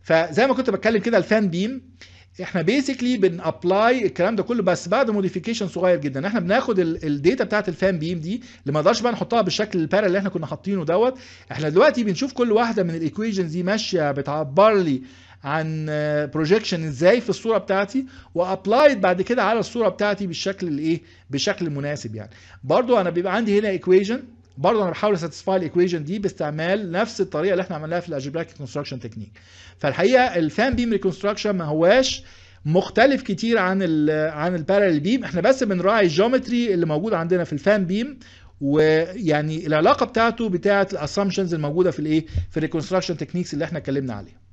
فزي ما كنت بتكلم كده الفان بيم احنا بيسكلي بنابلاي الكلام ده كله بس بعد موديفيكيشن صغير جدا احنا بناخد الداتا بتاعت الفان بيم دي اللي ما نقدرش بقى نحطها بالشكل البارل اللي احنا كنا حاطينه دوت احنا دلوقتي بنشوف كل واحده من الايكويشنز دي ماشيه بتعبر لي عن بروجيكشن ازاي في الصوره بتاعتي وابلايد بعد كده على الصوره بتاعتي بالشكل الايه بالشكل المناسب يعني برضو انا بيبقى عندي هنا ايكويشن برضه انا بحاول اساتسفاي الايكويشن دي باستعمال نفس الطريقه اللي احنا عملناها في الالجبرايك كونستراكشن تكنيك فالحقيقه الفان بيم ريكونستراكشن ما هواش مختلف كتير عن ال عن البارallel بيم احنا بس بنراعي الجيومتري اللي موجود عندنا في الفان بيم ويعني العلاقه بتاعته بتاعه الاسامبشنز الموجوده في الايه في الريكونستراكشن تكنيكس اللي احنا اتكلمنا عليها